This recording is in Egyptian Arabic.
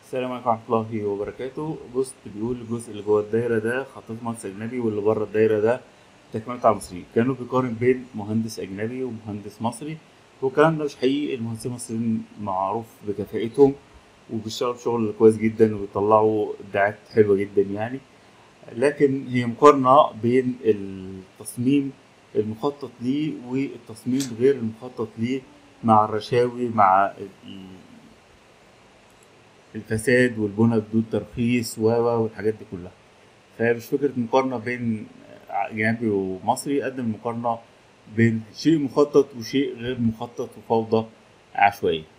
السلام عليكم ورحمة الله وبركاته بوست بيقول الجزء اللي جوه الدايرة ده خطيط مهندس أجنبي واللي بره الدايرة ده تكملة على المصريين كانوا بيقارن بين مهندس أجنبي ومهندس مصري والكلام ده مش حقيقي المهندسين المصريين معروف بكفاءتهم وبيشتغلوا شغل كويس جدا وبيطلعوا إبداعات حلوة جدا يعني لكن هي مقارنة بين التصميم المخطط ليه والتصميم غير المخطط ليه مع الرشاوي مع ال- الفساد والبنى بدون ترخيص و و والحاجات دي كلها فهي مش فكرة مقارنة بين أجنبي ومصري قد ما مقارنة بين شيء مخطط وشيء غير مخطط وفوضى عشوائية